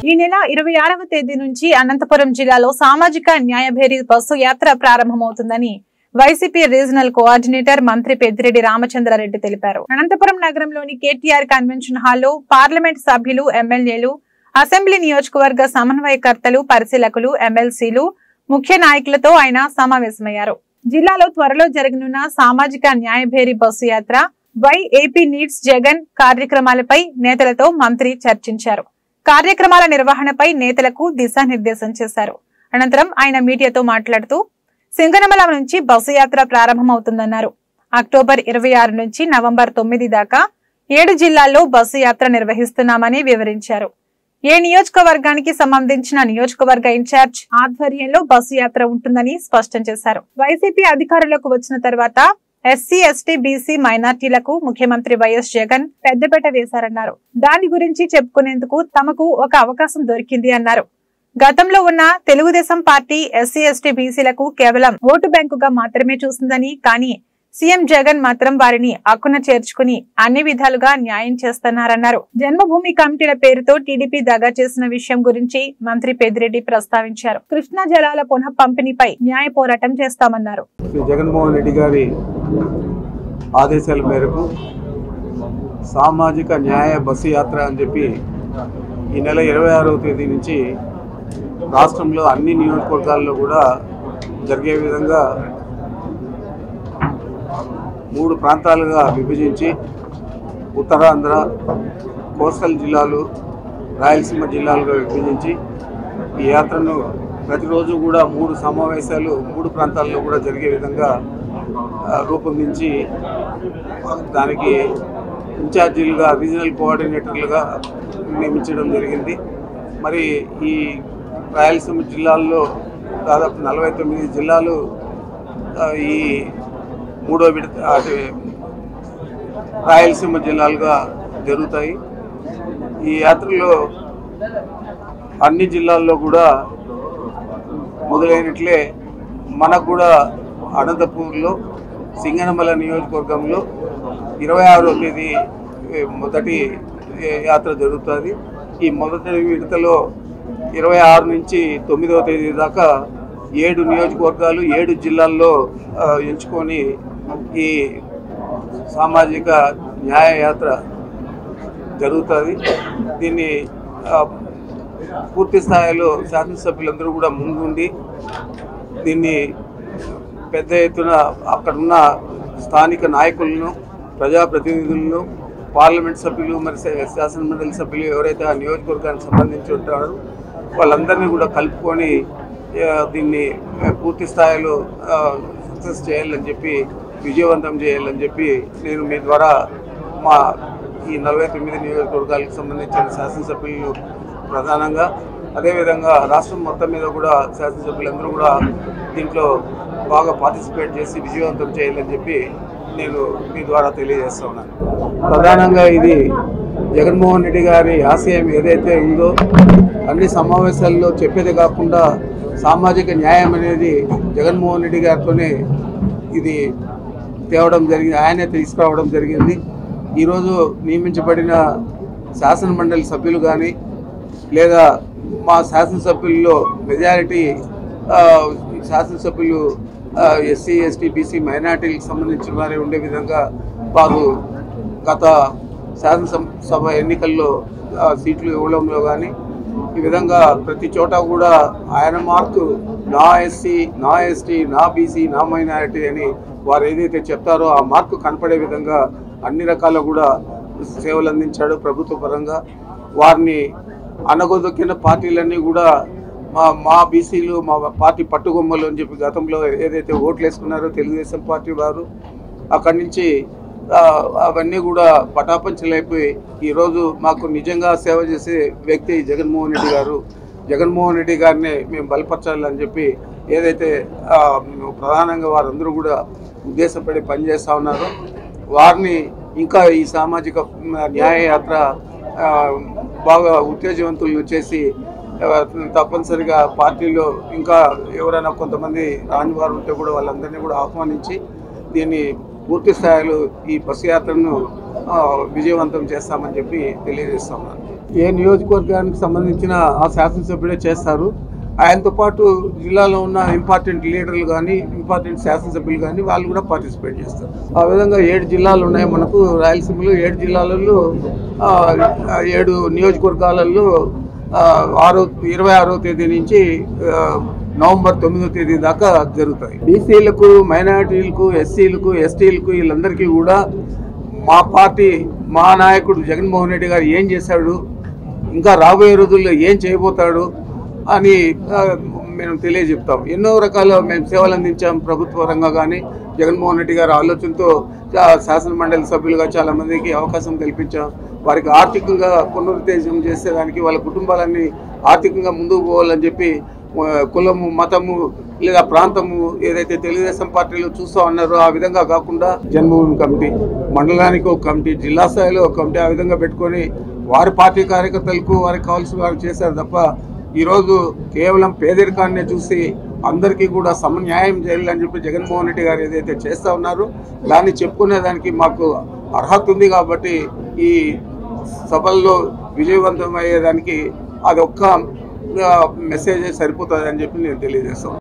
ఈ నెల ఇరవై ఆరవ తేదీ నుంచి అనంతపురం జిల్లాలో సామాజిక న్యాయభేరి బస్సు యాత్ర ప్రారంభమవుతుందని వైసీపీ రీజనల్ కోఆర్డినేటర్ మంత్రి పెద్దిరెడ్డి రామచంద్రారెడ్డి తెలిపారు అనంతపురం నగరంలోని కేటీఆర్ కన్వెన్షన్ హాల్లో పార్లమెంట్ సభ్యులు ఎమ్మెల్యేలు అసెంబ్లీ నియోజకవర్గ సమన్వయకర్తలు పరిశీలకులు ఎమ్మెల్సీలు ముఖ్య నాయకులతో ఆయన సమావేశమయ్యారు జిల్లాలో త్వరలో జరగనున్న సామాజిక న్యాయభేరి బస్సు యాత్ర వై ఏపీ నీడ్స్ జగన్ కార్యక్రమాలపై నేతలతో మంత్రి చర్చించారు కార్యక్రమాల నిర్వహణపై నేతలకు దిశానిర్దేశం చేశారు అనంతరం ఆయన మీడియాతో మాట్లాడుతూ సింగనమల నుంచి బస్సు యాత్ర ప్రారంభమవుతుందన్నారు అక్టోబర్ ఇరవై ఆరు నుంచి నవంబర్ తొమ్మిది దాకా ఏడు జిల్లాల్లో బస్సు యాత్ర నిర్వహిస్తున్నామని వివరించారు ఏ నియోజకవర్గానికి సంబంధించిన నియోజకవర్గ ఇన్ఛార్జ్ ఆధ్వర్యంలో బస్సు యాత్ర ఉంటుందని స్పష్టం చేశారు వైసీపీ అధికారంలోకి వచ్చిన తర్వాత ఎస్సీ ఎస్టీ బీసీ మైనార్టీలకు ముఖ్యమంత్రి వైఎస్ జగన్ పెద్దపేట వేశారన్నారు దాని గురించి చెప్పుకునేందుకు తమకు ఒక అవకాశం దొరికింది అన్నారు గతంలో ఉన్న తెలుగుదేశం పార్టీ ఎస్సీ ఎస్టీ బీసీలకు కేవలం ఓటు బ్యాంకుగా మాత్రమే చూసిందని కానీ సీఎం జగన్ మాత్రం వారిని అక్కున చేర్చుకుని అన్ని విధాలుగా న్యాయం చేస్తున్నారన్నారు జన్మభూమి కమిటీల పేరుతో టీడీపీ దగా చేసిన విషయం గురించి మంత్రి పెద్దిరెడ్డి ప్రస్తావించారు కృష్ణా జలాల పునః పంపిణీపై న్యాయ పోరాటం చేస్తామన్నారు శ్రీ జగన్మోహన్ రెడ్డి గారి ఆదేశాల మేరకు సామాజిక న్యాయ బస్సు యాత్ర అని చెప్పి ఈ నెల ఇరవై ఆరవ తేదీ నుంచి రాష్ట్రంలో అన్ని నియోజకవర్గాల్లో కూడా జరిగే విధంగా మూడు ప్రాంతాలుగా విభజించి ఉత్తరాంధ్ర కోస్టల్ జిల్లాలు రాయలసీమ జిల్లాలుగా విభజించి ఈ యాత్రను ప్రతిరోజు కూడా మూడు సమావేశాలు మూడు ప్రాంతాల్లో కూడా జరిగే విధంగా ఆ, రూపొందించి దానికి ఇన్ఛార్జీలుగా రీజనల్ కోఆర్డినేటర్లుగా నియమించడం జరిగింది మరి ఈ రాయలసీమ జిల్లాల్లో దాదాపు నలభై తొమ్మిది జిల్లాలు ఆ, ఈ మూడో విడత అటు రాయలసీమ జిల్లాలుగా జరుగుతాయి ఈ యాత్రలో అన్ని జిల్లాల్లో కూడా మొదలైనట్లే మనకు కూడా అనంతపూర్లో సింగనమల నియోజకవర్గంలో ఇరవై ఆరో తేదీ ఏ, మొదటి ఏ, యాత్ర జరుగుతుంది ఈ మొదటి విడతలో ఇరవై ఆరు నుంచి తొమ్మిదవ తేదీ దాకా ఏడు నియోజకవర్గాలు ఏడు జిల్లాల్లో ఆ, ఎంచుకొని ఈ సామాజిక న్యాయ యాత్ర జరుగుతుంది దీన్ని ఆ, పూర్తి స్థాయిలో శాసనసభ్యులందరూ కూడా ముందుండి దీన్ని పెద్ద ఎత్తున అక్కడున్న స్థానిక నాయకులను ప్రజాప్రతినిధులను పార్లమెంట్ సభ్యులు మరి శా- శాసనమండలి సభ్యులు ఎవరైతే ఆ నియోజకవర్గానికి సంబంధించి ఉంటారో వాళ్ళందరినీ కూడా కలుపుకొని ఆ, దీన్ని ఆ, పూర్తి స్థాయిలో సక్సెస్ చేయాలని చెప్పి విజయవంతం చేయాలని చెప్పి నేను మీ ద్వారా మా ఈ నలభై తొమ్మిది నియోజకవర్గాలకు సంబంధించిన శాసనసభ్యులు ప్రధానంగా అదేవిధంగా రాష్ట్రం మొత్తం మీద కూడా శాసనసభ్యులందరూ కూడా దీంట్లో బాగా పార్టిసిపేట్ చేసి విజయవంతం చేయాలని చెప్పి నేను మీ ద్వారా తెలియజేస్తా ఉన్నాను ప్రధానంగా ఇది జగన్మోహన్ రెడ్డి గారి ఆశయం ఏదైతే ఉందో అన్ని సమావేశాల్లో చెప్పేది కాకుండా సామాజిక న్యాయం అనేది జగన్మోహన్ రెడ్డి గారితోనే ఇది తేవడం జరిగింది ఆయనే తీసుకురావడం జరిగింది ఈరోజు నియమించబడిన శాసన మండలి సభ్యులు కానీ లేదా మా శాసనసభ్యుల్లో మెజారిటీ ఆ, శాసనసభ్యులు ఎస్సీ ఎస్టీ బీసీ మైనార్టీలకు సంబంధించిన వారే ఉండే విధంగా వారు గత శాసనసభ ఎన్నికల్లో ఆ, సీట్లు ఇవ్వడంలో కానీ ఈ విధంగా ప్రతి చోట కూడా ఆయన మార్కు నా ఎస్సీ నా ఎస్టీ నా బీసీ నా మైనారిటీ అని వారు ఏదైతే చెప్తారో ఆ మార్కు కనపడే విధంగా అన్ని రకాల కూడా సేవలు అందించాడు ప్రభుత్వ పరంగా వారిని అనగొదొక్కిన పార్టీలన్నీ కూడా మా మా బీసీలు మా పార్టీ పట్టుగొమ్మలు అని చెప్పి గతంలో ఏదైతే ఓట్లు వేసుకున్నారో తెలుగుదేశం పార్టీ వారు అక్కడి నుంచి ఆ, అవన్నీ కూడా పటాపంచలైపోయి ఈరోజు మాకు నిజంగా సేవ చేసే వ్యక్తి జగన్మోహన్ రెడ్డి గారు జగన్మోహన్ రెడ్డి గారిని మేము బలపరచాలని చెప్పి ఏదైతే ఆ, ప్రధానంగా వారందరూ కూడా ఉద్దేశపడి పనిచేస్తూ ఉన్నారో వారిని ఇంకా ఈ సామాజిక న్యాయ యాత్ర ఆ, బాగా ఉత్తేజవంతులను చేసి ఆ, తప్పనిసరిగా పార్టీలో ఇంకా ఎవరైనా కొంతమంది రాని వారు ఉంటే కూడా వాళ్ళందరినీ కూడా ఆహ్వానించి దీన్ని పూర్తి స్థాయిలో ఈ బస్సు యాత్రను ఆ, విజయవంతం చేస్తామని చెప్పి తెలియజేస్తున్నాను ఏ నియోజకవర్గానికి సంబంధించిన ఆ శాసనసభ్యుడే చేస్తారు ఆయనతో పాటు జిల్లాలో ఉన్న ఇంపార్టెంట్ లీడర్లు కానీ ఇంపార్టెంట్ శాసనసభ్యులు కానీ వాళ్ళు కూడా పార్టిసిపేట్ చేస్తారు ఆ విధంగా ఏడు జిల్లాలు ఉన్నాయి మనకు రాయలసీమలో ఏడు జిల్లాలలో ఆ, ఆ ఏడు నియోజకవర్గాలలో ఆ, ఆరో ఇరవై ఆరో తేదీ నుంచి ఆ, నవంబర్ తొమ్మిదో తేదీ దాకా జరుగుతాయి బీసీలకు మైనారిటీలకు ఎస్సీలకు ఎస్టీలకు వీళ్ళందరికీ కూడా మా పార్టీ మా నాయకుడు జగన్మోహన్ రెడ్డి గారు ఏం చేశాడు ఇంకా రాబోయే రోజుల్లో ఏం చేయబోతాడు అని ఆ, మేము తెలియజెప్తాం ఎన్నో రకాల మేము సేవలు అందించాం ప్రభుత్వ పరంగా కానీ జగన్మోహన్ రెడ్డి గారి ఆలోచనతో చా- శాసన మండలి సభ్యులుగా చాలా మందికి అవకాశం కల్పించాం వారికి ఆర్థికంగా పునరుత్తేజం చేసేదానికి వాళ్ళ కుటుంబాలన్నీ ఆర్థికంగా ముందుకు పోవాలని చెప్పి ఆ, కులము మతము లేదా ప్రాంతము ఏదైతే తెలుగుదేశం పార్టీలో చూస్తూ ఉన్నారో ఆ విధంగా కాకుండా జన్మభూమి కమిటీ మండలానికి ఒక కమిటీ జిల్లా స్థాయిలో ఒక కమిటీ ఆ విధంగా పెట్టుకొని వారి పార్టీ కార్యకర్తలకు వారికి కావాల్సిన వారు చేశారు తప్ప ఈరోజు కేవలం పేదరికాన్ని చూసి అందరికీ కూడా సమన్యాయం చేయాలని చెప్పి జగన్మోహన్ రెడ్డి గారు ఏదైతే చేస్తూ ఉన్నారో దాన్ని చెప్పుకునే దానికి మాకు అర్హత ఉంది కాబట్టి ఈ సభల్లో విజయవంతం అయ్యేదానికి అది ఒక్క మెసేజ్ సరిపోతుంది అని చెప్పి నేను తెలియజేస్తాను